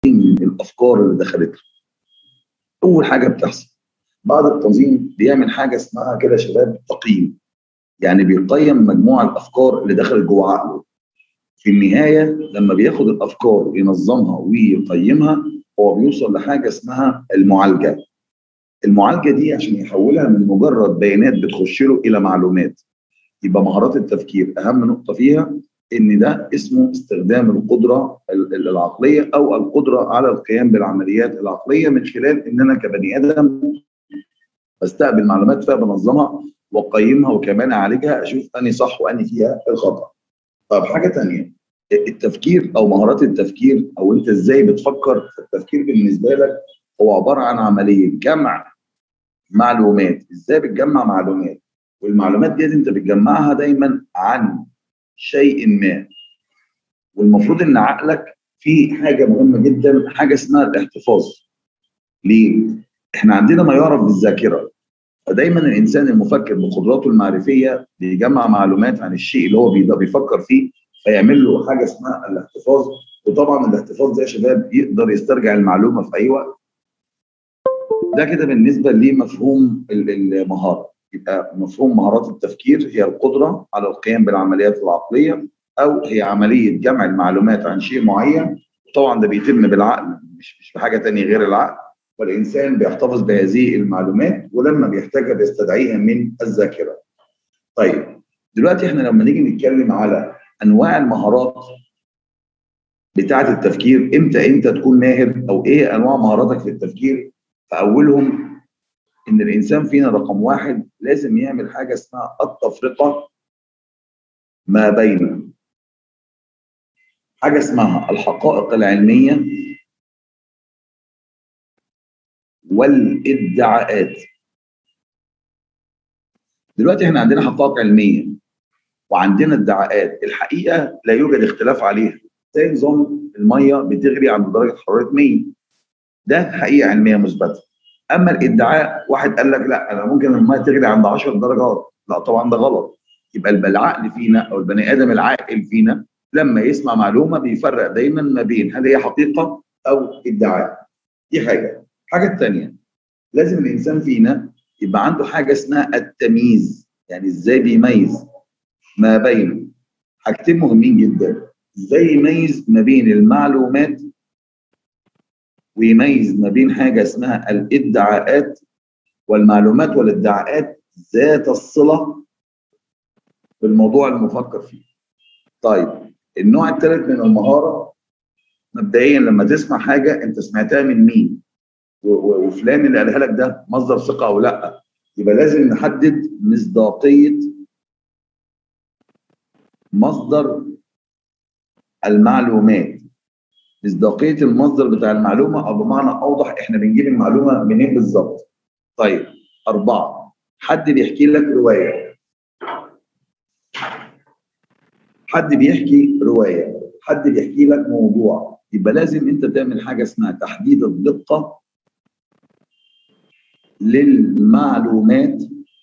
الافكار اللي دخلت له اول حاجه بتحصل بعد التنظيم بيعمل حاجه اسمها كده شباب تقييم يعني بيقيم مجموع الافكار اللي دخلت جوه عقله في النهايه لما بياخد الافكار وينظمها ويقيمها هو بيوصل لحاجه اسمها المعالجه المعالجه دي عشان يحولها من مجرد بيانات بتخش له الى معلومات يبقى مهارات التفكير اهم نقطه فيها ان ده اسمه استخدام القدره العقليه او القدره على القيام بالعمليات العقليه من خلال ان انا كبني ادم بستقبل معلومات فيها بنظمها واقيمها وكمان اعالجها اشوف اني صح واني فيها الخطا. طب حاجه ثانيه التفكير او مهارات التفكير او انت ازاي بتفكر التفكير بالنسبه لك هو عباره عن عمليه جمع معلومات ازاي بتجمع معلومات والمعلومات دي انت بتجمعها دايما عن شيء ما والمفروض ان عقلك فيه حاجه مهمه جدا حاجه اسمها الاحتفاظ ليه احنا عندنا ما يعرف بالذاكره فدايما الانسان المفكر بقدراته المعرفيه بيجمع معلومات عن الشيء اللي هو بيفكر فيه فيعمل له حاجه اسمها الاحتفاظ وطبعا الاحتفاظ ده يا شباب يقدر يسترجع المعلومه في اي وقت ده كده بالنسبه لمفهوم المهاره يبقى مفهوم مهارات التفكير هي القدره على القيام بالعمليات العقليه او هي عمليه جمع المعلومات عن شيء معين طبعا ده بيتم بالعقل مش مش بحاجه ثانيه غير العقل والانسان بيحتفظ بهذه المعلومات ولما بيحتاجها بيستدعيها من الذاكره. طيب دلوقتي احنا لما نيجي نتكلم على انواع المهارات بتاعه التفكير امتى انت تكون ماهر او ايه انواع مهاراتك في التفكير فاولهم ان الانسان فينا رقم واحد لازم يعمل حاجه اسمها التفرقه ما بين حاجه اسمها الحقائق العلميه والادعاءات دلوقتي احنا عندنا حقائق علميه وعندنا ادعاءات الحقيقه لا يوجد اختلاف عليها زي نظام الميه بتغلي عند درجه حراره 100 ده حقيقه علميه مثبته اما الادعاء واحد قال لك لا انا ممكن الميه تغلي عند 10 درجات لا طبعا ده غلط يبقى العقل فينا او البني ادم العاقل فينا لما يسمع معلومه بيفرق دايما ما بين هل هي حقيقه او ادعاء دي حاجه الحاجه الثانيه لازم الانسان فينا يبقى عنده حاجه اسمها التمييز يعني ازاي بيميز ما بين حاجتين مهمين جدا ازاي يميز ما بين المعلومات ويميز ما بين حاجه اسمها الادعاءات والمعلومات والادعاءات ذات الصله بالموضوع المفكر فيه. طيب النوع الثالث من المهاره مبدئيا لما تسمع حاجه انت سمعتها من مين؟ وفلان اللي قالها لك ده مصدر ثقه او لا يبقى لازم نحدد مصداقيه مصدر المعلومات مصداقيه المصدر بتاع المعلومه او بمعنى اوضح احنا بنجيب المعلومه منين بالظبط طيب اربعه حد بيحكي لك روايه حد بيحكي روايه حد بيحكي لك موضوع يبقى لازم انت تعمل حاجه اسمها تحديد الدقه للمعلومات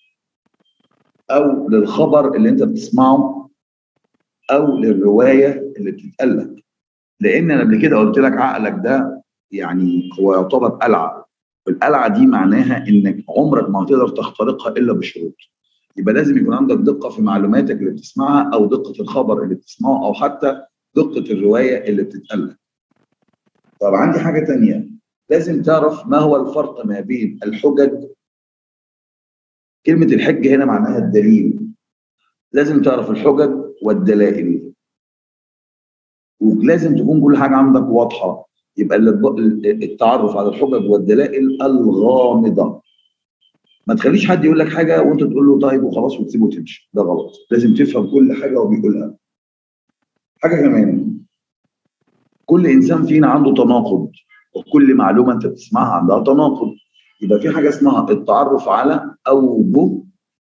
او للخبر اللي انت بتسمعه او للروايه اللي بتتقال لك لان انا قبل كده قلت لك عقلك ده يعني هو يعتبر قلعه والقلعه دي معناها انك عمرك ما هتقدر تخترقها الا بشروط يبقى لازم يكون عندك دقه في معلوماتك اللي بتسمعها او دقه الخبر اللي بتسمعه او حتى دقه الروايه اللي بتتقال لك طب عندي حاجه ثانيه لازم تعرف ما هو الفرق ما بين الحجج كلمه الحج هنا معناها الدليل لازم تعرف الحجج والدلائل ولازم تكون كل حاجه عندك واضحه يبقى التعرف على الحجج والدلائل الغامضه ما تخليش حد يقول لك حاجه وانت تقول له طيب وخلاص وتسيبه وتمشي ده غلط لازم تفهم كل حاجه هو بيقولها حاجه كمان كل انسان فينا عنده تناقض وكل معلومه انت بتسمعها عندها تناقض يبقى في حاجه اسمها التعرف على اوجه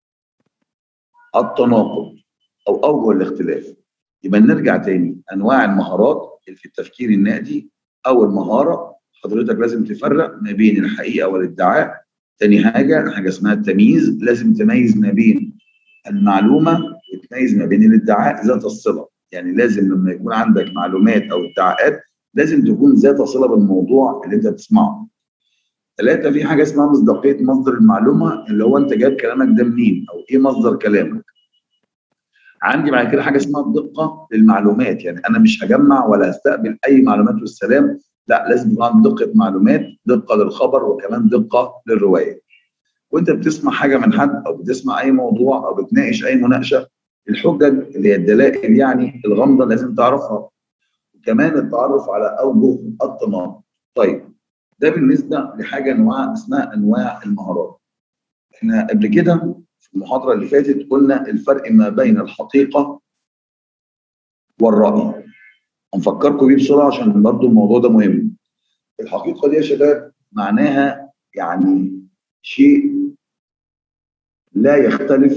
التناقض او اوجه الاختلاف يبقى نرجع تاني انواع المهارات اللي في التفكير النقدي اول مهاره حضرتك لازم تفرق ما بين الحقيقه والادعاء تاني حاجه حاجه اسمها التمييز لازم تميز ما بين المعلومه وتميز ما بين الادعاء ذات الصله يعني لازم لما يكون عندك معلومات او ادعاءات لازم تكون ذات صله بالموضوع اللي انت بتسمعه ثلاثه في حاجه اسمها مصداقيه مصدر المعلومه اللي هو انت جايب كلامك ده منين او ايه مصدر كلامك عندي بعد كده حاجه اسمها الدقه للمعلومات يعني انا مش هجمع ولا استقبل اي معلومات والسلام لا لازم يكون عندي دقه معلومات دقه للخبر وكمان دقه للروايه وانت بتسمع حاجه من حد او بتسمع اي موضوع او بتناقش اي مناقشه الحجج اللي هي الدلائل يعني الغامضه لازم تعرفها وكمان التعرف على اوجه التناقض طيب ده بالنسبه لحاجه انواع اسمها انواع المهارات احنا قبل كده في المحاضره اللي فاتت قلنا الفرق ما بين الحقيقه والراي هنفكركم بيه بسرعه عشان برضو الموضوع ده مهم الحقيقه دي يا شباب معناها يعني شيء لا يختلف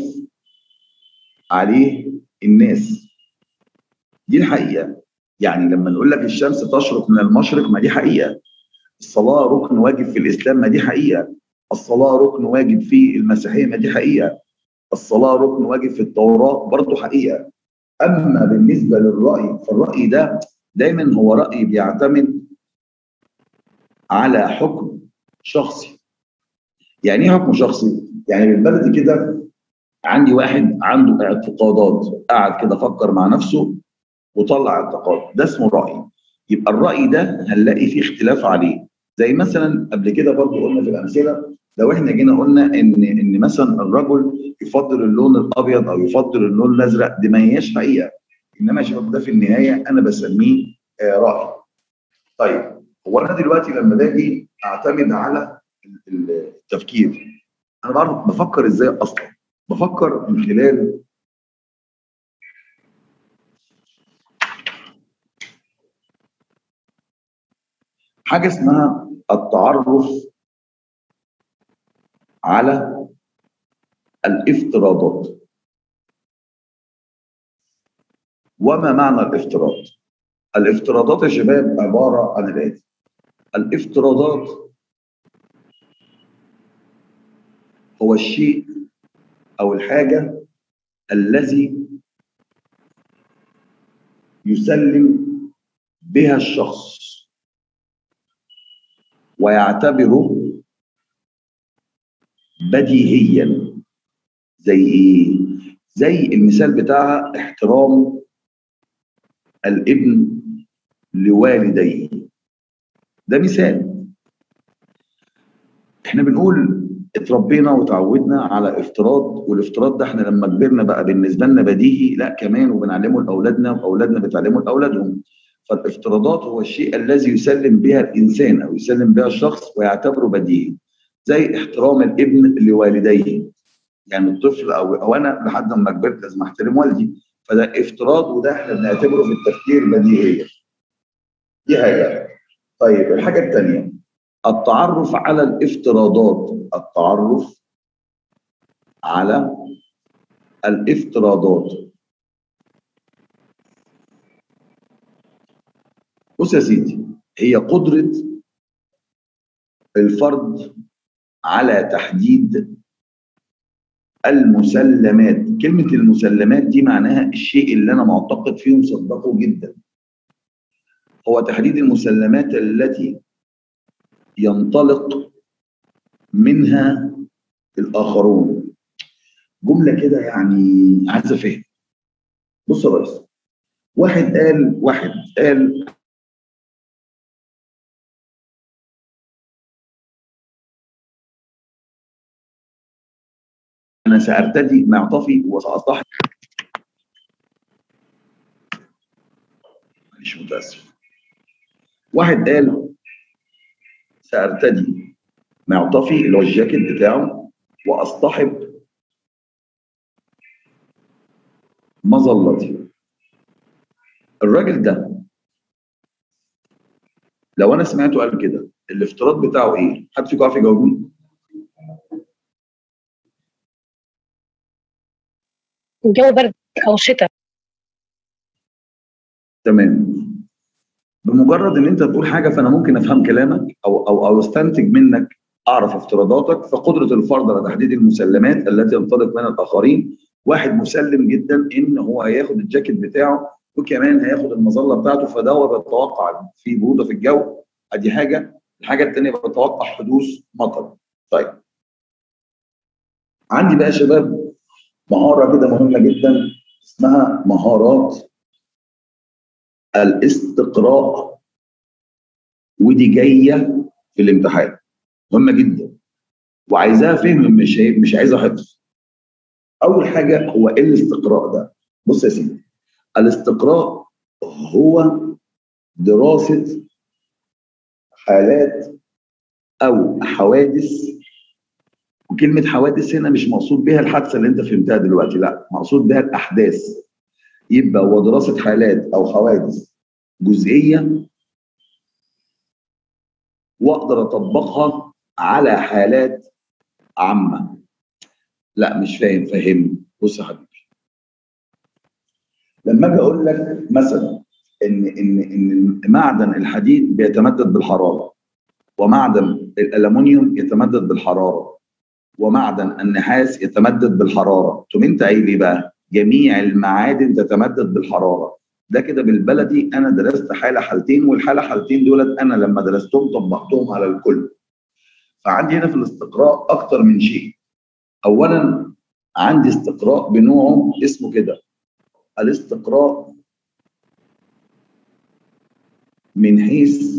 عليه الناس دي الحقيقه يعني لما نقول لك الشمس تشرق من المشرق ما دي حقيقه الصلاه ركن واجب في الاسلام ما دي حقيقه الصلاه ركن واجب في المسيحيه ما دي حقيقه الصلاه ركن واجب في التوراه برضه حقيقه اما بالنسبه للراي فالراي ده دايما هو راي بيعتمد على حكم شخصي يعني ايه حكم شخصي يعني بالبلدي كده عندي واحد عنده اعتقادات قاعد كده فكر مع نفسه وطلع اعتقاد ده اسمه راي يبقى الراي ده هنلاقي فيه اختلاف عليه زي مثلا قبل كده برضو قلنا في الامثله لو احنا جينا قلنا ان ان مثلا الرجل يفضل اللون الابيض او يفضل اللون الازرق دي ما هياش حقيقه انما يا شباب ده في النهايه انا بسميه آه راي طيب هو انا دلوقتي لما باجي اعتمد على التفكير انا بعرف بفكر ازاي اصلا بفكر من خلال حاجه اسمها التعرف على الافتراضات وما معنى الافتراض الافتراضات يا شباب عباره عن الاتي الافتراضات هو الشيء او الحاجه الذي يسلم بها الشخص ويعتبره بديهيا زي ايه زي المثال بتاعها احترام الابن لوالديه ده مثال احنا بنقول اتربينا وتعودنا على افتراض والافتراض ده احنا لما كبرنا بقى بالنسبه لنا بديهي لا كمان وبنعلمه لاولادنا واولادنا بتعلمه لاولادهم فالافتراضات هو الشيء الذي يسلم بها الانسان او يسلم بها الشخص ويعتبره بديهي زي احترام الابن لوالديه يعني الطفل او او انا لحد ما كبرت لازم احترم والدي فده افتراض وده احنا بنعتبره في التفكير بديهيه دي حاجه طيب الحاجه الثانيه التعرف على الافتراضات التعرف على الافتراضات بص يا سيدي هي قدرة الفرد على تحديد المسلمات كلمة المسلمات دي معناها الشيء اللي أنا معتقد فيه ومصدقه جدا هو تحديد المسلمات التي ينطلق منها الآخرون جملة كده يعني عايز أفهم بص يا ريس واحد قال واحد قال أنا سأرتدي معطفي وسأصطحب مش متأسف واحد قال سأرتدي معطفي اللي هو الجاكيت بتاعه وأصطحب مظلتي الراجل ده لو انا سمعته قال كده الافتراض بتاعه ايه؟ حد فيكم عارف يجاوبني؟ الجو برد او شتاء تمام بمجرد ان انت تقول حاجه فانا ممكن افهم كلامك او او او استنتج منك اعرف افتراضاتك فقدره الفرد على تحديد المسلمات التي ينطلق منها الاخرين واحد مسلم جدا ان هو هياخد الجاكيت بتاعه وكمان هياخد المظله بتاعته فده هو بيتوقع في بروده في الجو ادي حاجه الحاجه الثانيه بتوقع حدوث مطر طيب عندي بقى يا شباب مهاره كده مهمه جدا اسمها مهارات الاستقراء ودي جايه في الامتحان مهمه جدا وعايزاها فهم مش مش عايزها حفظ اول حاجه هو ايه الاستقراء ده بص يا سيدي الاستقراء هو دراسه حالات او حوادث وكلمه حوادث هنا مش مقصود بها الحادثه اللي انت فهمتها دلوقتي لا مقصود بها الاحداث يبقى هو دراسه حالات او حوادث جزئيه واقدر اطبقها على حالات عامه لا مش فاهم فهمني بص يا حبيبي لما اجي اقول لك مثلا ان ان ان معدن الحديد بيتمدد بالحراره ومعدن الالومنيوم يتمدد بالحراره ومعدن النحاس يتمدد بالحراره تقوم انت قايل ايه بقى جميع المعادن تتمدد بالحراره ده كده بالبلدي انا درست حاله حالتين والحاله حالتين دولت انا لما درستهم طبقتهم على الكل فعندي هنا في الاستقراء اكتر من شيء اولا عندي استقراء بنوعه اسمه كده الاستقراء من حيث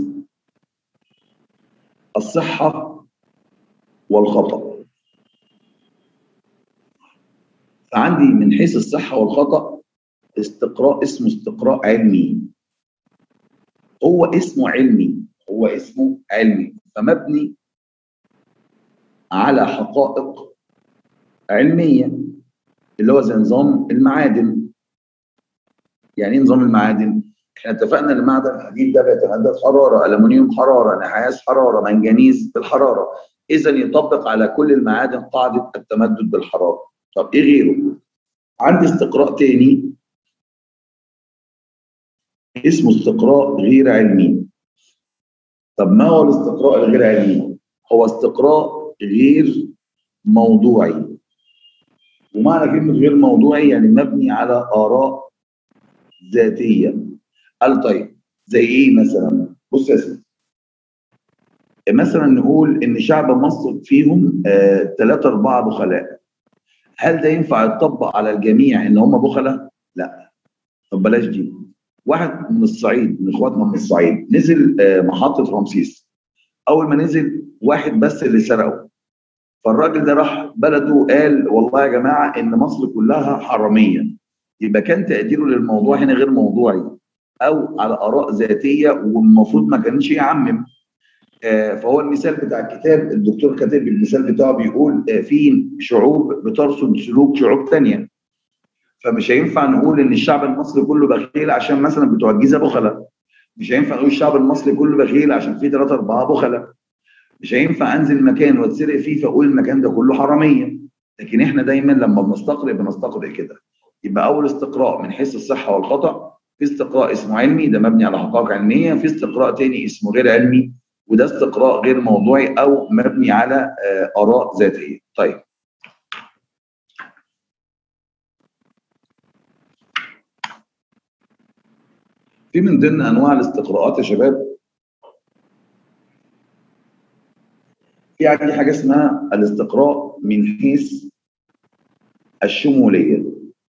الصحة والخطأ فعندي من حيث الصحة والخطأ استقراء اسمه استقراء علمي هو اسمه علمي هو اسمه علمي فمبني على حقائق علمية اللي هو زي نظام المعادن يعني ايه نظام المعادن؟ احنا اتفقنا ان معدن الحديد ده بيتمدد حراره، الومنيوم حراره، نحاس حراره، منجنيز بالحراره، اذا يطبق على كل المعادن قاعده التمدد بالحراره. طب ايه غيره؟ عندي استقراء تاني اسمه استقراء غير علمي. طب ما هو الاستقراء الغير علمي؟ هو استقراء غير موضوعي. ومعنى كلمه غير موضوعي يعني مبني على اراء ذاتيه قال طيب زي ايه مثلا بص يا سيدي مثلا نقول ان شعب مصر فيهم ثلاثة آه أربعة بخلاء هل ده ينفع يطبق على الجميع ان هم بخلاء؟ لا طب بلاش دي واحد من الصعيد من اخواتنا من الصعيد نزل آه محطة رمسيس اول ما نزل واحد بس اللي سرقه فالراجل ده راح بلده وقال والله يا جماعة ان مصر كلها حرامية يبقى كان تقديره للموضوع هنا غير موضوعي او على اراء ذاتيه والمفروض ما كانش يعمم آه فهو المثال بتاع الكتاب الدكتور كاتب المثال بتاعه بيقول آه في شعوب بترصد سلوك شعوب ثانيه فمش هينفع نقول ان الشعب المصري كله بخيل عشان مثلا بتوع الجيزه بخله مش هينفع نقول الشعب المصري كله بخيل عشان فيه ثلاثه اربعه بخله مش هينفع انزل مكان واتسرق فيه فاقول المكان ده كله حراميه لكن احنا دايما لما بنستقرئ بنستقرئ كده يبقى اول استقراء من حيث الصحه والخطا في استقراء اسمه علمي ده مبني على حقائق علميه في استقراء تاني اسمه غير علمي وده استقراء غير موضوعي او مبني على اراء ذاتيه طيب في من ضمن انواع الاستقراءات يا شباب في عندي حاجه اسمها الاستقراء من حيث الشموليه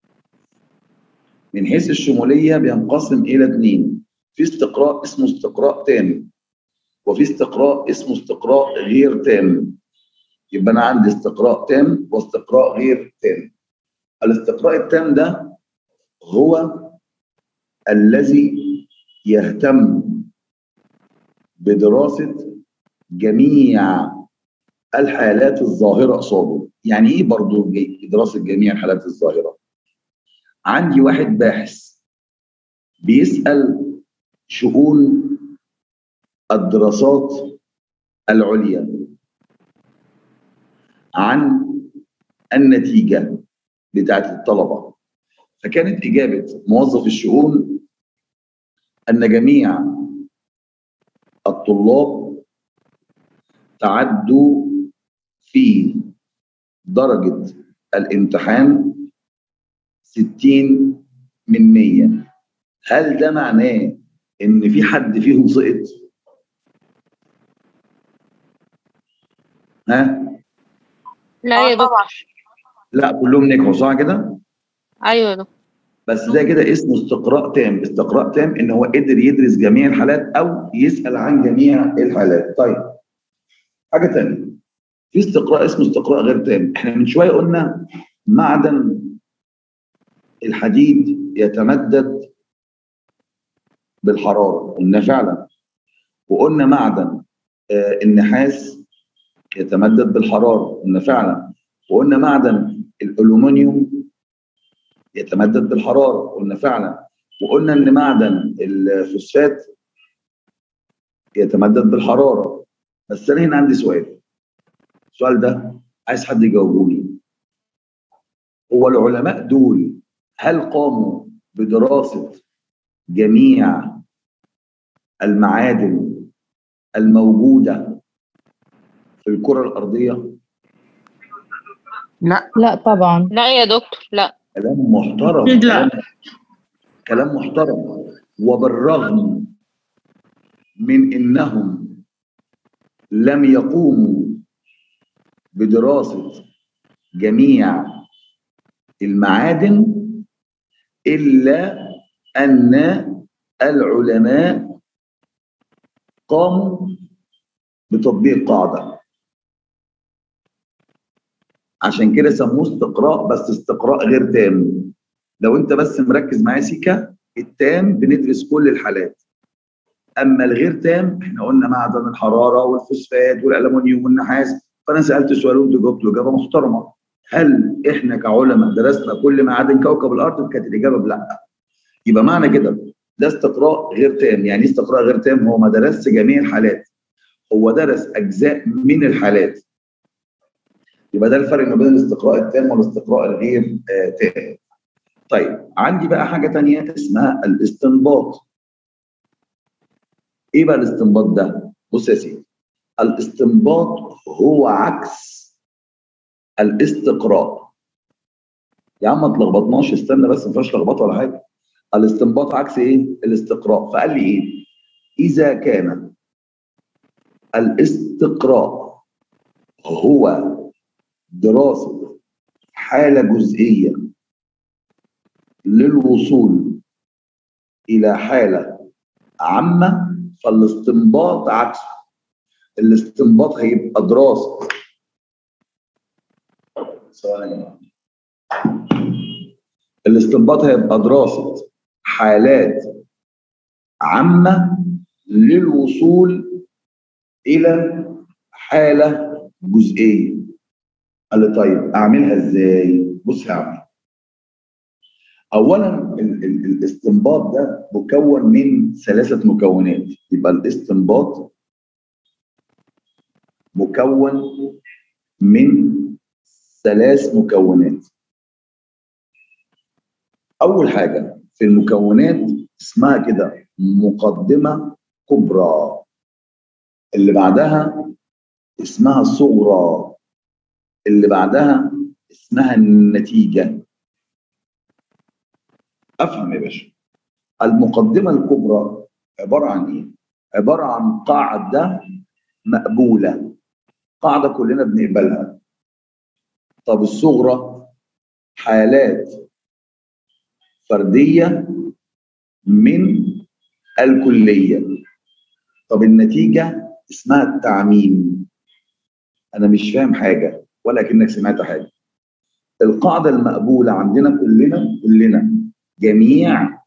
من حيث الشموليه بينقسم الى اثنين في استقراء اسمه استقراء تام وفي استقراء اسمه استقراء غير تام يبقى انا عندي استقراء تام واستقراء غير تام الاستقراء التام ده هو الذي يهتم بدراسه جميع الحالات الظاهره قصاده يعني ايه برضه دراسه جميع الحالات الظاهره عندي واحد باحث بيسال شؤون الدراسات العليا عن النتيجه بتاعت الطلبه فكانت اجابه موظف الشؤون ان جميع الطلاب تعدوا في درجه الامتحان 60 من 100 هل ده معناه ان في حد فيهم سقط؟ ها؟ لا يا دكتور لا كلهم نجحوا صح كده؟ ايوه يا دكتور بس ده كده اسمه استقراء تام، استقراء تام ان هو قدر يدرس جميع الحالات او يسال عن جميع الحالات، طيب حاجه ثانيه في استقراء اسمه استقراء غير تام، احنا من شويه قلنا معدن الحديد يتمدد بالحراره، قلنا فعلا وقلنا معدن آه، النحاس يتمدد بالحراره، قلنا فعلا وقلنا معدن الالومنيوم يتمدد بالحراره قلنا فعلا وقلنا ان معدن الفوسفات يتمدد بالحراره بس انا هنا عندي سؤال السؤال ده عايز حد يجاوبه لي هو العلماء دول هل قاموا بدراسه جميع المعادن الموجوده في الكره الارضيه لا لا طبعا لا يا دكتور لا كلام محترم أكيد لا. كلام- كلام محترم وبالرغم من انهم لم يقوموا بدراسه جميع المعادن الا ان العلماء قاموا بتطبيق قاعده عشان كده سموه استقراء بس استقراء غير تام لو انت بس مركز معايا سيكا التام بندرس كل الحالات اما الغير تام احنا قلنا معدن الحراره والفوسفات والالومنيوم والنحاس فانا سالت سؤال وانت جاوبت اجابه محترمه هل احنا كعلماء درسنا كل معادن كوكب الارض كانت الاجابه بلا يبقى معنى كده ده استقراء غير تام يعني ايه استقراء غير تام هو ما درسش جميع الحالات هو درس اجزاء من الحالات يبقى ده الفرق ما بين الاستقراء التام والاستقراء الغير آه، تام. طيب عندي بقى حاجه تانية اسمها الاستنباط. ايه بقى الاستنباط ده؟ بص يا سيدي الاستنباط هو عكس الاستقراء. يا عم ما تلخبطناش استنى بس ما فيهاش لخبطه ولا حاجه. الاستنباط عكس ايه؟ الاستقراء، فقال لي ايه؟ اذا كان الاستقراء هو دراسة حالة جزئية للوصول إلى حالة عامة فالاستنباط عكسه الاستنباط هيبقى دراسة ثواني. الاستنباط هيبقى دراسة حالات عامة للوصول إلى حالة جزئية قال لي طيب اعملها ازاي؟ بص يا عم اولا ال- ال- الاستنباط ده مكون من ثلاثه مكونات يبقى الاستنباط مكون من ثلاث مكونات اول حاجه في المكونات اسمها كده مقدمه كبرى اللي بعدها اسمها صغرى اللي بعدها اسمها النتيجة افهم يا باشا المقدمة الكبرى عبارة عن ايه؟ عبارة عن قاعدة مقبولة قاعدة كلنا بنقبلها طب الصغرى حالات فردية من الكلية طب النتيجة اسمها التعميم أنا مش فاهم حاجة ولكنك سمعت حاجة القاعدة المقبولة عندنا كلنا كلنا جميع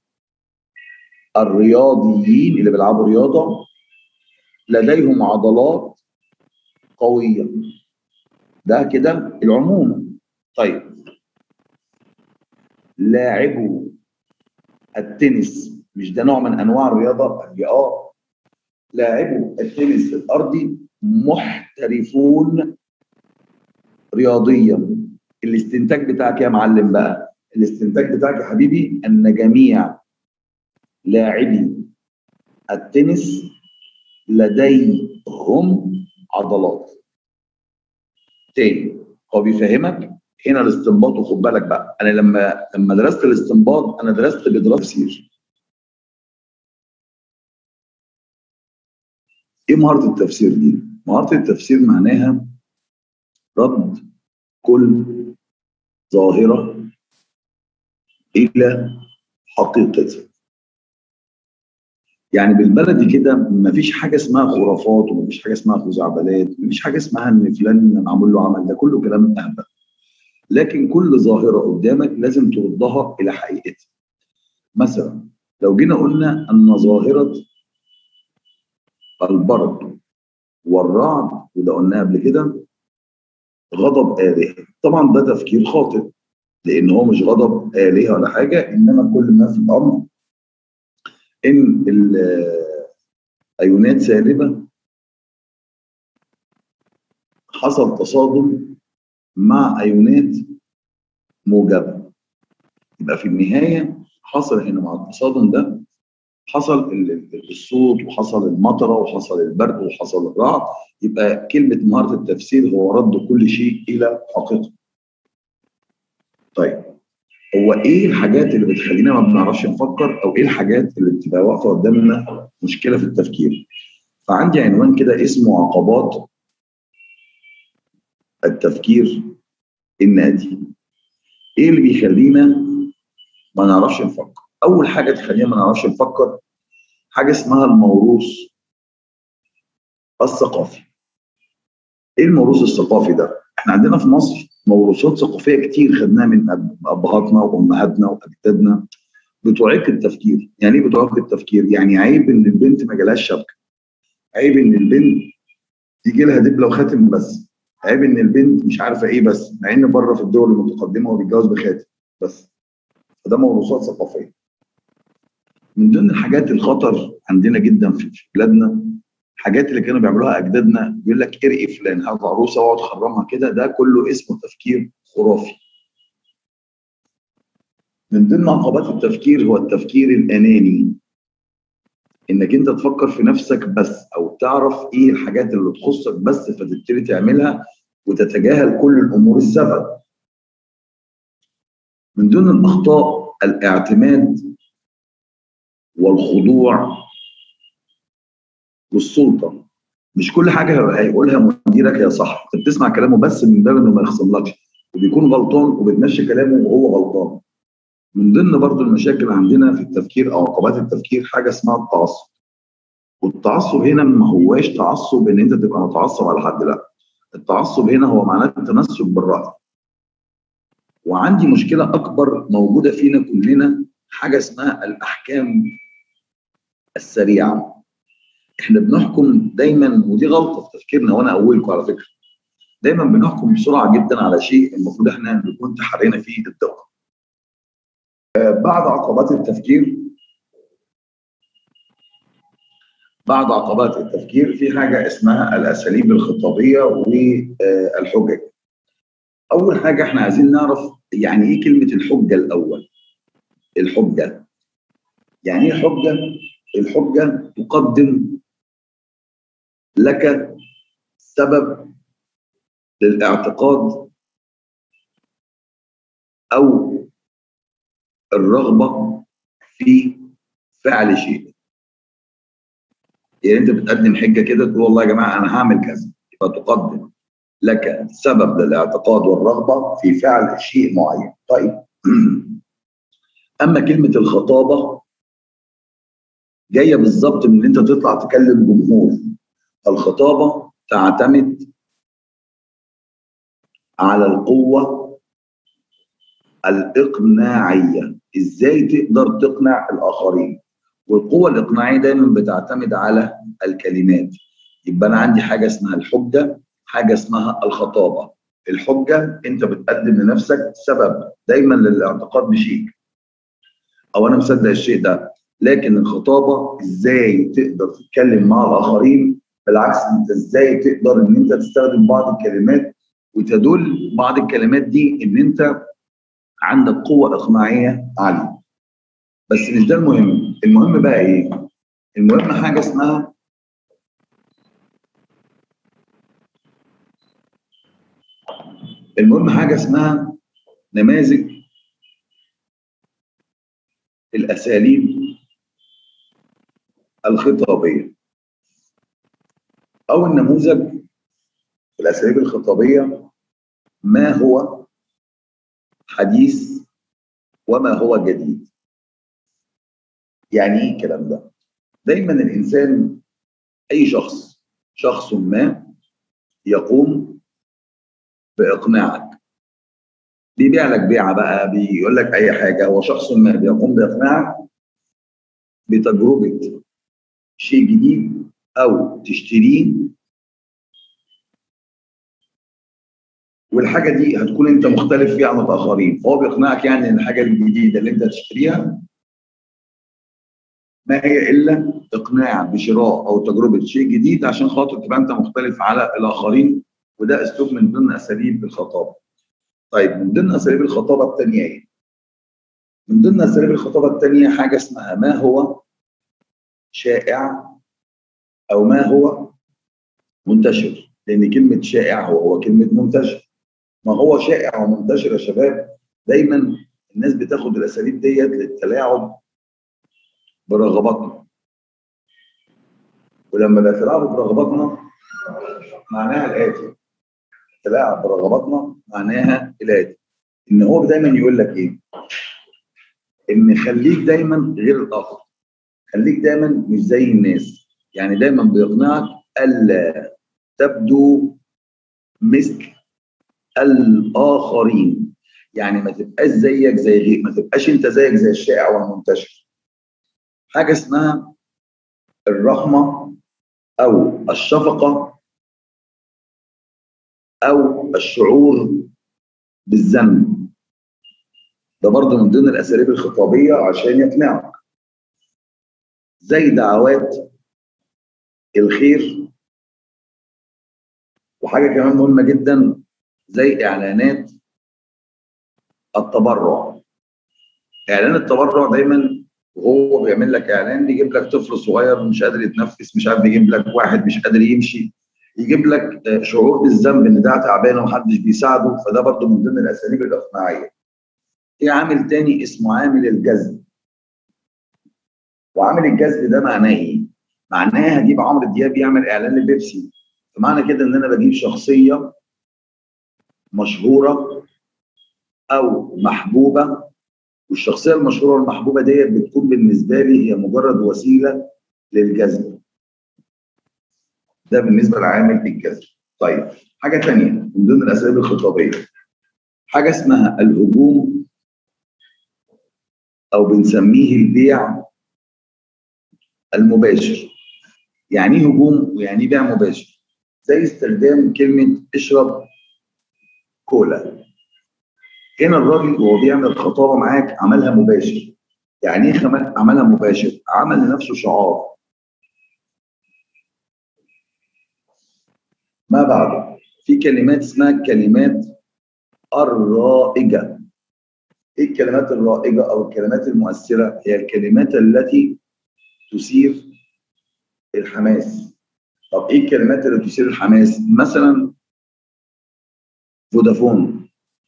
الرياضيين اللي بيلعبوا رياضة لديهم عضلات قوية ده كده العموم طيب لاعبوا التنس مش ده نوع من انواع الرياضه؟ قال لي اه لاعبوا التنس الارضي محترفون رياضيا الاستنتاج بتاعك يا معلم بقى الاستنتاج بتاعك يا حبيبي ان جميع لاعبي التنس لديهم عضلات تاني هو بيفهمك هنا الاستنباط وخد بالك بقى انا لما لما درست الاستنباط انا درست بدراسه تفسير ايه مهاره التفسير دي؟ مهاره التفسير معناها رد كل ظاهره الى حقيقتها يعني بالبلدي كده مفيش حاجه اسمها خرافات ومفيش حاجه اسمها خزعبلات مفيش حاجه اسمها ان فلان معمول له عمل ده كله كلام اهبل لكن كل ظاهره قدامك لازم تردها الى حقيقتها مثلا لو جينا قلنا ان ظاهره البرد والرعد وده قلناه قبل كده غضب آلهة طبعا ده تفكير خاطئ لان هو مش غضب آلهة ولا حاجه انما كل ما في الامر ان الايونات سالبه حصل تصادم مع ايونات موجبه يبقى في النهايه حصل هنا مع التصادم ده حصل الصوت وحصل المطره وحصل البرد وحصل الرعد يبقى كلمه مهاره التفسير هو رد كل شيء الى حقيقته. طيب هو ايه الحاجات اللي بتخلينا ما بنعرفش نفكر او ايه الحاجات اللي بتبقى واقفه قدامنا مشكله في التفكير؟ فعندي عنوان كده اسمه عقبات التفكير النادي. ايه اللي بيخلينا ما نعرفش نفكر؟ اول حاجه تخلينا ما نعرفش نفكر حاجه اسمها الموروث الثقافي. ايه الموروث الثقافي ده؟ احنا عندنا في مصر موروثات ثقافيه كتير خدناها من ابهاتنا وامهاتنا واجدادنا بتعيق التفكير، يعني ايه بتعيق التفكير؟ يعني عيب ان البنت ما جالهاش شبكه. عيب ان البنت يجي لها دبله وخاتم بس. عيب ان البنت مش عارفه ايه بس، مع ان بره في الدول المتقدمه هو بيتجوز بخاتم بس. فده موروثات ثقافيه. من ضمن الحاجات الخطر عندنا جدا في بلادنا الحاجات اللي كانوا بيعملوها اجدادنا بيقول لك ارقي فلان هات عروسه واقعد خرمها كده ده كله اسمه تفكير خرافي. من ضمن عقبات التفكير هو التفكير الاناني. انك انت تفكر في نفسك بس او تعرف ايه الحاجات اللي تخصك بس فتبتدي تعملها وتتجاهل كل الامور السبب. من ضمن الاخطاء الاعتماد والخضوع والسلطه مش كل حاجه هيقولها مديرك هي صح انت بتسمع كلامه بس من باب انه ما يخصملكش وبيكون غلطان وبتمشي كلامه وهو غلطان من ضمن برضو المشاكل عندنا في التفكير او عقبات التفكير حاجه اسمها التعصب والتعصب هنا ما هواش تعصب ان انت تبقى متعصب على حد لا التعصب هنا هو معناه التمسك بالراي وعندي مشكله اكبر موجوده فينا كلنا حاجه اسمها الاحكام السريعه احنا بنحكم دايما ودي غلطه في تفكيرنا وانا اولكم على فكره دايما بنحكم بسرعه جدا على شيء المفروض احنا نكون تحرينا فيه الدقه آه بعد عقبات التفكير بعد عقبات التفكير في حاجه اسمها الاساليب الخطابيه والحجج اول حاجه احنا عايزين نعرف يعني ايه كلمه الحجه الاول الحجه يعني ايه حجه الحجه تقدم لك سبب للاعتقاد او الرغبه في فعل شيء يعني انت بتقدم حجه كده تقول والله يا جماعه انا هعمل كذا يبقى تقدم لك سبب للاعتقاد والرغبه في فعل شيء معين طيب اما كلمه الخطابه جايه بالظبط من ان انت تطلع تكلم جمهور الخطابه تعتمد على القوه الاقناعيه ازاي تقدر تقنع الاخرين والقوه الاقناعيه دايما بتعتمد على الكلمات يبقى انا عندي حاجه اسمها الحجه حاجه اسمها الخطابه الحجه انت بتقدم لنفسك سبب دايما للاعتقاد بشيء او انا مصدق الشيء ده لكن الخطابه ازاي تقدر تتكلم مع الاخرين بالعكس انت ازاي تقدر ان انت تستخدم بعض الكلمات وتدل بعض الكلمات دي ان انت عندك قوه اقناعيه عاليه بس مش ده المهم المهم بقى ايه المهم حاجه اسمها المهم حاجه اسمها نماذج الاساليب الخطابيه أول نموذج في الأساليب الخطابية ما هو حديث وما هو جديد يعني ايه الكلام ده دايما الانسان اي شخص شخص ما يقوم باقناعك بيبيع لك بيعه بقى بيقول لك اي حاجه هو شخص ما بيقوم باقناعك بتجربه شيء جديد او تشتريه والحاجه دي هتكون انت مختلف فيها عن الاخرين فهو بيقنعك يعني ان الحاجه الجديده اللي انت هتشتريها ما هي الا اقناع بشراء او تجربه شيء جديد عشان خاطر تبقى انت مختلف على الاخرين وده اسلوب من ضمن اساليب الخطابه. طيب من ضمن اساليب الخطابه الثانيه ايه؟ من ضمن اساليب الخطابه الثانيه حاجه اسمها ما هو شائع او ما هو منتشر لان كلمه شائع هو هو كلمه منتشر ما هو شائع ومنتشر يا شباب دايما الناس بتاخد الاساليب ديت للتلاعب برغباتنا ولما بيتلاعبوا برغباتنا معناها الاتي التلاعب برغباتنا معناها الاتي ان هو دايما يقول لك ايه ان خليك دايما غير الاخر خليك دايما مش زي الناس يعني دايما بيقنعك الا تبدو مثل الاخرين يعني ما تبقاش زيك زي غير ما تبقاش انت زيك زي الشائع والمنتشر حاجه اسمها الرحمه او الشفقه او الشعور بالذنب ده برضه من ضمن الاساليب الخطابيه عشان يقنعك زي دعوات الخير وحاجه كمان مهمه جدا زي اعلانات التبرع اعلان التبرع دايما وهو بيعمل لك اعلان يجيب لك طفل صغير مش قادر يتنفس مش عارف يجيب لك واحد مش قادر يمشي يجيب لك شعور بالذنب ان ده تعبان ومحدش بيساعده فده برضه من ضمن الاساليب الاقناعيه. في عامل تاني اسمه عامل الجذب. وعامل الجذب ده معناه ايه؟ معناه هجيب عمرو دياب يعمل اعلان لبيبسي فمعنى كده ان انا بجيب شخصيه مشهوره او محبوبه والشخصيه المشهوره والمحبوبه ديت بتكون بالنسبه لي هي مجرد وسيله للجذب. ده بالنسبه لعامل الجذب. طيب حاجه ثانيه من ضمن الاساليب الخطابيه حاجه اسمها الهجوم او بنسميه البيع المباشر. يعني ايه هجوم ويعني ايه بيع مباشر؟ زي استخدام كلمه اشرب كولا. هنا الراجل وهو بيعمل خطابه معاك عملها مباشر. يعني ايه عملها مباشر؟ عمل لنفسه شعار. ما بعده في كلمات اسمها الكلمات الرائجة ايه الكلمات الرائجة او الكلمات المؤثرة هي الكلمات التي تثير الحماس طب ايه الكلمات اللي تثير الحماس مثلا فودافون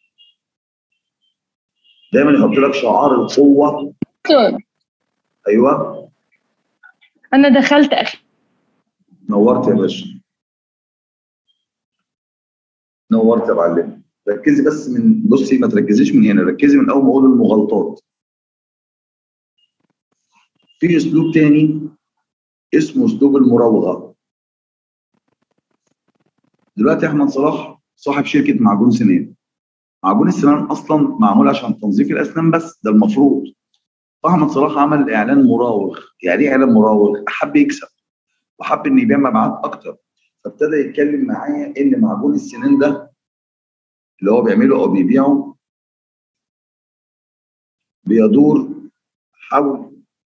دايما يحط لك شعار القوة ايوه انا دخلت اخي نورت يا باشا نورت يا معلم ركزي بس من بصي ما تركزيش من هنا ركزي من اول ما اقول المغالطات في اسلوب تاني اسمه اسلوب المراوغه دلوقتي احمد صلاح صاحب شركه معجون سنان معجون السنان اصلا معمول عشان تنظيف الاسنان بس ده المفروض فاحمد صلاح عمل اعلان مراوغ يعني ايه اعلان مراوغ حب يكسب وحب ان يبيع مبيعات اكتر فابتدى يتكلم معايا ان معجون السنان ده اللي هو بيعمله او بيبيعه بيدور حول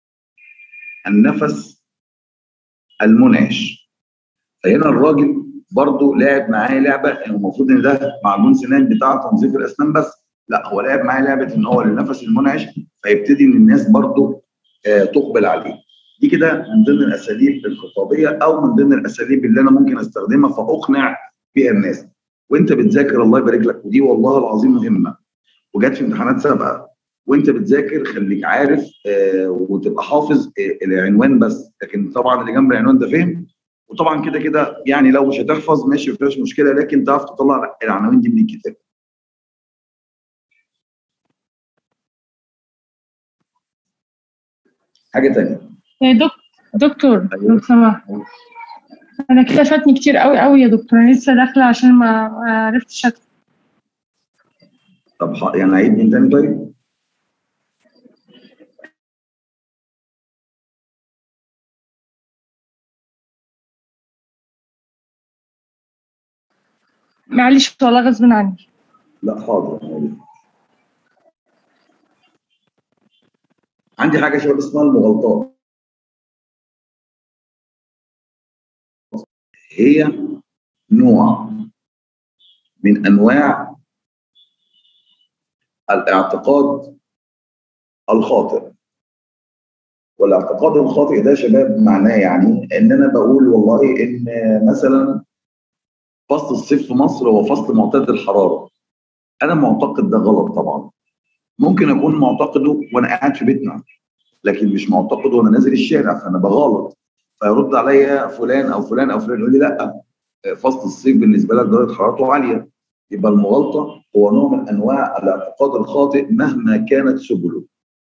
النفس المنعش فهنا الراجل برضه لعب معايا لعبه انه المفروض ان ده معجون سنان بتاع تنظيف الاسنان بس لا هو لعب معايا لعبه ان هو للنفس المنعش فيبتدي ان الناس برضه آه تقبل عليه دي كده من ضمن الاساليب الخطابيه او من ضمن الاساليب اللي انا ممكن استخدمها فاقنع بيها الناس وانت بتذاكر الله يبارك لك ودي والله العظيم مهمه وجت في امتحانات سابقه وانت بتذاكر خليك عارف آه وتبقى حافظ آه العنوان بس لكن طبعا اللي جنب العنوان ده فهم وطبعا كده كده يعني لو مش هتحفظ ماشي مفيش مشكله لكن تعرف تطلع العناوين دي من الكتاب حاجه تانية يا دك... دكتور أيوة. لو سمحت انا كده فاتني كتير قوي قوي يا دكتور انا لسه داخله عشان ما ما عرفتش أدخل. طب ح- يعني عيد من تاني طيب معلش والله غصب عني لا حاضر عندي حاجه شباب اسمها المغالطات هي نوع من انواع الاعتقاد الخاطئ والاعتقاد الخاطئ ده يا شباب معناه يعني ان انا بقول والله ان مثلا فصل الصيف في مصر هو فصل معتدل الحراره انا معتقد ده غلط طبعا ممكن اكون معتقده وانا قاعد في بيتنا لكن مش معتقده وانا نازل الشارع فانا بغلط فيرد عليا فلان او فلان او فلان يقول لي لا فصل الصيف بالنسبه لك درجه حرارته عاليه يبقى المغالطه هو نوع من انواع الاعتقاد الخاطئ مهما كانت سبله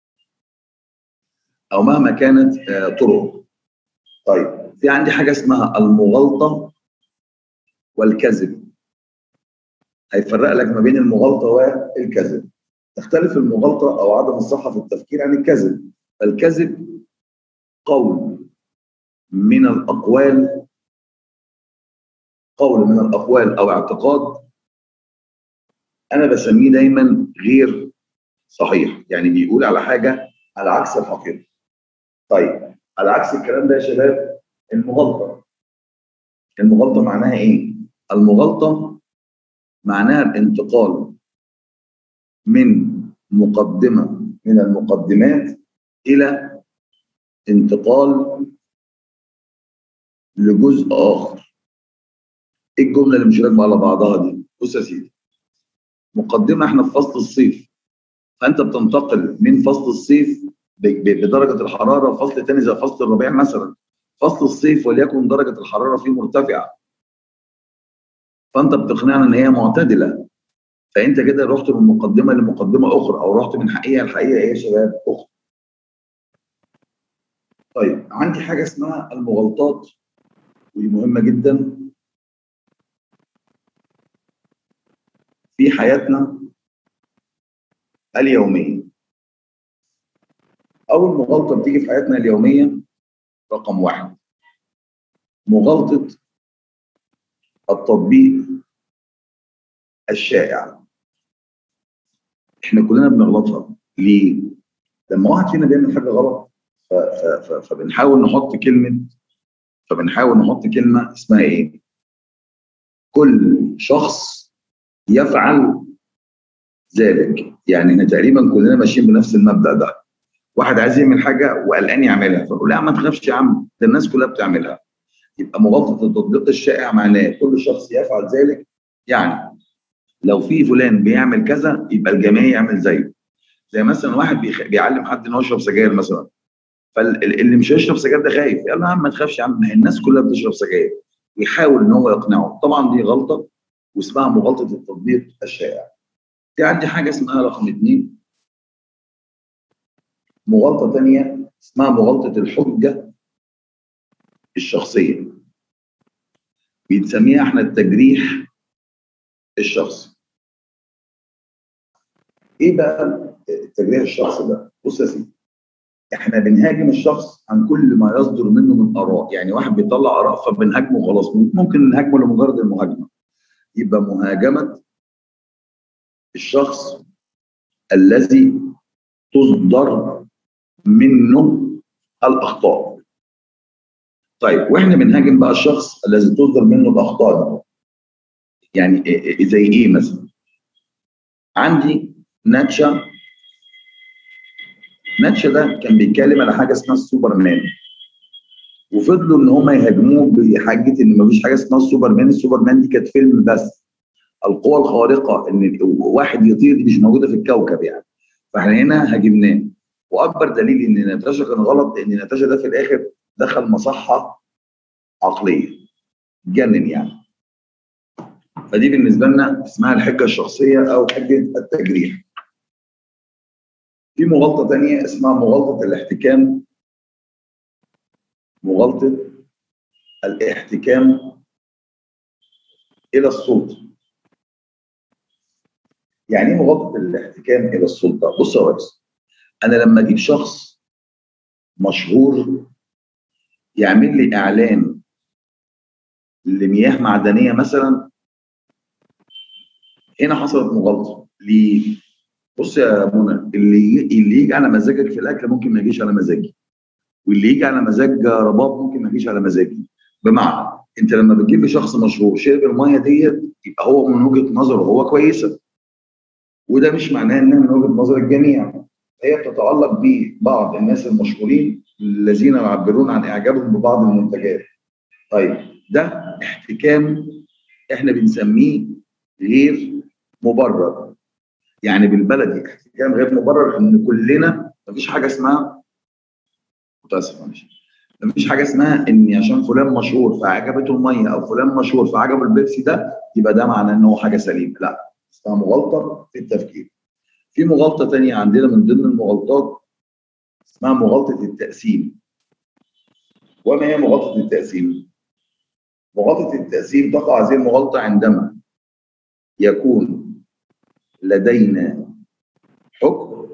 او مهما كانت آه، طرقه طيب في عندي حاجه اسمها المغالطه والكذب هيفرق لك ما بين المغالطه والكذب تختلف المغالطه او عدم الصحه في التفكير عن الكذب فالكذب قول من الاقوال قول من الاقوال او اعتقاد انا بسميه دايما غير صحيح يعني بيقول على حاجه على عكس الحقيقه طيب على عكس الكلام ده يا شباب المغالطه المغالطه معناها ايه المغالطه معناها الانتقال من مقدمه من المقدمات الى انتقال لجزء اخر ايه الجمله اللي مش راكبه على بعضها دي بص يا سيدي مقدمه احنا في فصل الصيف فانت بتنتقل من فصل الصيف ب- ب- بدرجه الحراره لفصل تاني زي فصل الربيع مثلا فصل الصيف وليكن درجه الحراره فيه مرتفعه فانت بتقنعنا ان هي معتدله فانت كده رحت من مقدمه لمقدمه اخرى او رحت من حقيقه لحقيقه ايه يا شباب اخرى طيب عندي حاجه اسمها المغالطات ودي مهمه جدا في حياتنا اليوميه اول مغالطه بتيجي في حياتنا اليوميه رقم واحد مغالطه التطبيق الشائع احنا كلنا بنغلطها ليه؟ لما واحد فينا بيعمل حاجه غلط ف- ف- ف- فبنحاول نحط كلمه فبنحاول نحط كلمه اسمها ايه؟ كل شخص يفعل ذلك يعني احنا تقريبا كلنا ماشيين بنفس المبدا ده واحد عايز يعمل حاجه وقلقان يعملها فبقول لا ما تخافش يا عم ده الناس كلها بتعملها يبقى مغالطه التطبيق الشائع معناه كل شخص يفعل ذلك يعني لو في فلان بيعمل كذا يبقى الجميع يعمل زيه زي مثلا واحد بيخ... بيعلم حد انه يشرب سجاير مثلا فاللي مش هيشرب سجاير ده خايف يلا يا عم ما تخافش يا عم ما هي الناس كلها بتشرب سجاير ويحاول ان هو يقنعه طبعا دي غلطه واسمها مغالطه التطبيق الشائع في عندي حاجه اسمها رقم اثنين مغالطه ثانيه اسمها مغالطه الحجه الشخصيه بنسميها احنا التجريح الشخصي ايه بقى التجريح الشخصي ده بص يا سيدي احنا بنهاجم الشخص عن كل ما يصدر منه من اراء يعني واحد بيطلع اراء فبنهاجمه خلاص ممكن نهاجمه لمجرد المهاجمه يبقى مهاجمه الشخص الذي تصدر منه الاخطاء طيب واحنا بنهاجم بقى الشخص الذي تصدر منه الاخطاء دي يعني إيه- إيه- زي ايه مثلا عندي ناتشا ناتشا ده كان بيتكلم على حاجه اسمها السوبرمان وفضلوا ان هم يهاجموه بحجه ان مفيش حاجه اسمها السوبرمان السوبرمان دي كانت فيلم بس القوى الخارقه ان واحد يطير دي مش موجوده في الكوكب يعني فاحنا هنا هاجمناه واكبر دليل ان ناتاشا كان غلط ان ناتاشا ده في الاخر دخل مصحه عقليه تجنن يعني فدي بالنسبه لنا اسمها الحجه الشخصيه او حجه التجريح في مغالطه ثانيه اسمها مغالطه الاحتكام مغالطه الاحتكام الى السلطه يعني ايه مغالطه الاحتكام الى السلطه بص يا ريس انا لما اجيب شخص مشهور يعمل لي اعلان لمياه معدنيه مثلا هنا حصلت مغالطه ليه؟ بص يا منى اللي اللي يجي على مزاجك في الاكل ممكن ما يجيش على مزاجي واللي يجي على مزاج رباب ممكن ما يجيش على مزاجي بمعنى انت لما بتجيب لي شخص مشهور شرب الميه ديت يبقى هو من وجهه نظره هو كويسه وده مش معناه انها من وجهه نظر الجميع هي بتتعلق ببعض الناس المشهورين الذين يعبرون عن اعجابهم ببعض المنتجات طيب ده احتكام احنا بنسميه غير مبرر يعني بالبلدي احتكام غير مبرر ان كلنا مفيش حاجه اسمها متاسف معلش مفيش حاجه اسمها ان عشان فلان مشهور فعجبته الميه او فلان مشهور فعجبه البيبسي ده يبقى ده معناه ان هو حاجه سليمه لا اسمها مغالطه في التفكير في مغالطه ثانيه عندنا من ضمن المغالطات اسمها مغالطه التقسيم وما هي مغالطه التقسيم مغالطه التقسيم تقع هذه المغالطه عندما يكون لدينا حكم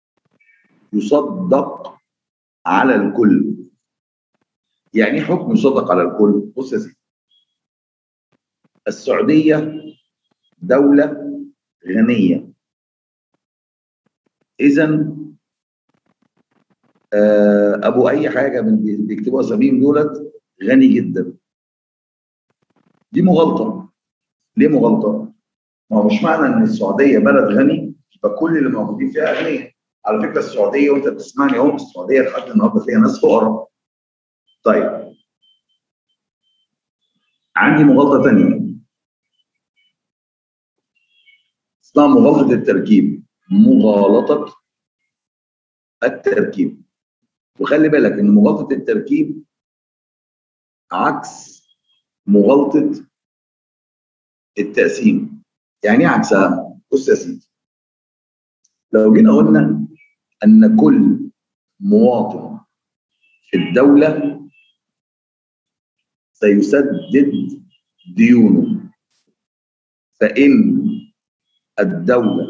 يصدق على الكل يعني ايه حكم يصدق على الكل بص يا سيدي السعوديه دوله غنيه اذا ابو اي حاجه من بيكتبوا اساميهم دولت غني جدا دي مغالطه ليه مغالطه؟ ما هو مش معنى ان السعوديه بلد غني يبقى كل اللي موجودين فيها اغنياء على فكره السعوديه وانت بتسمعني اهو السعوديه لحد النهارده فيها ناس فقراء طيب عندي مغالطه ثانيه اسمها مغالطه التركيب مغالطه التركيب وخلي بالك ان مغالطه التركيب عكس مغالطه التقسيم يعني ايه عكسها؟ بص يا سيدي لو جينا قلنا ان كل مواطن في الدوله سيسدد ديونه فان الدوله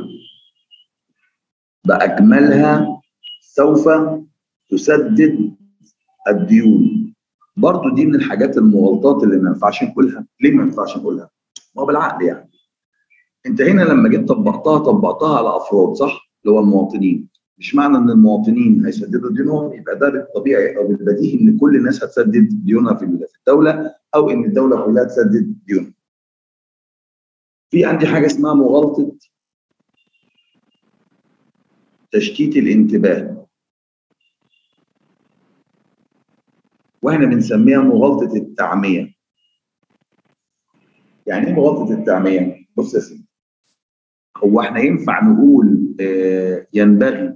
باكملها سوف تسدد الديون برضو دي من الحاجات المغالطات اللي ما ينفعش نقولها ليه ما ينفعش نقولها ما هو بالعقل يعني انت هنا لما جيت طبقتها طبقتها على افراد صح اللي هو المواطنين مش معنى ان المواطنين هيسددوا ديونهم يبقى ده بالطبيعي او بالبديهي ان كل الناس هتسدد ديونها في الدوله او ان الدوله كلها تسدد ديونها في عندي حاجه اسمها مغالطه تشتيت الانتباه واحنا بنسميها مغالطه التعميه يعني ايه مغالطه التعميه بص يا سيدي هو احنا ينفع نقول آه ينبغي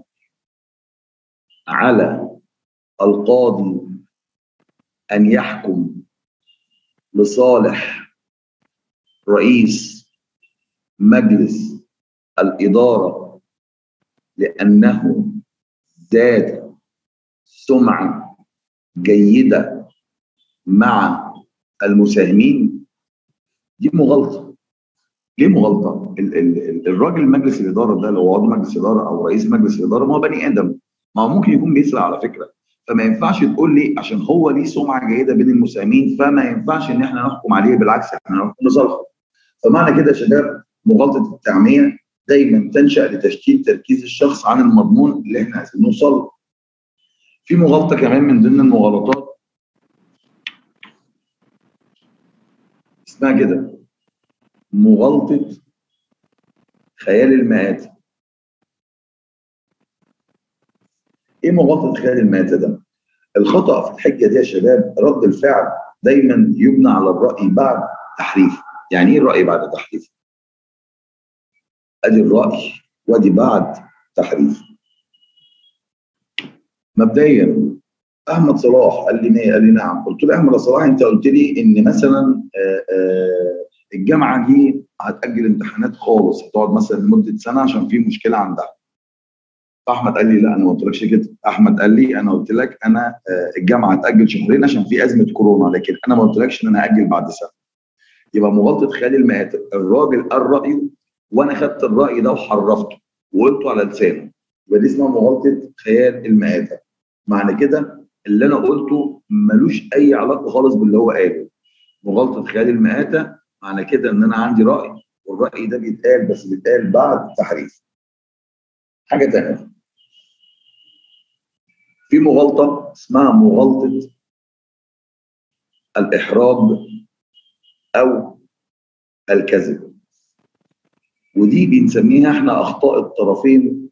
على القاضي ان يحكم لصالح رئيس مجلس الاداره لانه زاد سمعه جيده مع المساهمين دي مغالطه ليه مغالطه؟ ال ال الراجل مجلس الاداره ده لو عضو مجلس اداره او رئيس مجلس الاداره ما هو بني ادم ما هو ممكن يكون بيسرق على فكره فما ينفعش تقول لي عشان هو ليه سمعه جيده بين المساهمين فما ينفعش ان احنا نحكم عليه بالعكس احنا نحكم لصالحه فمعنى كده يا شباب مغالطه التعميه دايما تنشا لتشتيت تركيز الشخص عن المضمون اللي احنا عايزين نوصل له. في مغالطه كمان من ضمن المغالطات اسمها كده مغالطه خيال المآتة ايه مغالطه خيال المآتة ده؟ الخطأ في الحجة دي يا شباب رد الفعل دايما يبنى على الرأي بعد تحريف يعني ايه الرأي بعد تحريف؟ ادي الرأي وادي بعد تحريف مبدئيا احمد صلاح قال لي مية. قال لي نعم قلت له احمد صلاح انت قلت لي ان مثلا آه، آه، الجامعه دي هتاجل امتحانات خالص هتقعد مثلا لمده سنه عشان في مشكله عندها فاحمد قال لي لا انا ما قلتلكش كده احمد قال لي انا قلت لك انا آه، الجامعه هتاجل شهرين عشان في ازمه كورونا لكن انا ما قلتلكش ان انا هاجل بعد سنه يبقى مغالطه خالي المآتة الراجل قال رايه وانا خدت الراي ده وحرفته وقلته على لسانه يبقى دي اسمها مغالطه خيال المآتة معنى كده اللي انا قلته ملوش اي علاقه خالص باللي هو قاله مغالطه خيال المآتة معنى كده ان انا عندي راي والراي ده بيتقال بس بيتقال بعد التحريف حاجه ثانيه في مغالطه اسمها مغالطه الاحراج او الكذب ودي بنسميها احنا اخطاء الطرفين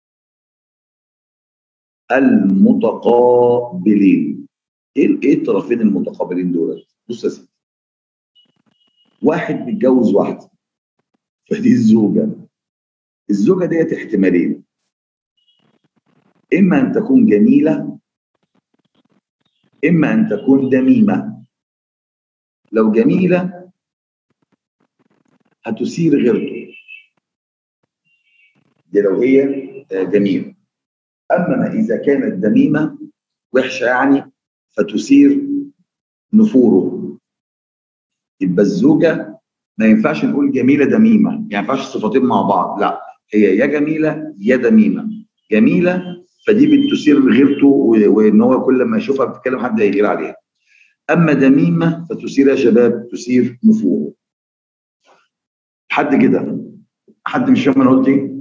المتقابلين ايه ايه الطرفين المتقابلين دول بص يا سيدي واحد بيتجوز واحده فدي الزوجه الزوجه ديت احتمالين اما ان تكون جميله اما ان تكون دميمه لو جميله هتثير غيرته دي لو هي آه، جميله اما ما اذا كانت دميمه وحشه يعني فتثير نفوره يبقى الزوجه ما ينفعش نقول جميله دميمه يعني ما ينفعش صفتين مع بعض لا هي يا جميله يا دميمه جميله فدي بتثير غيرته و- وان هو كل ما يشوفها بتتكلم حد هيغير عليها اما دميمه فتثير يا شباب تثير نفوره حد كده حد مش فاهم انا قلت ايه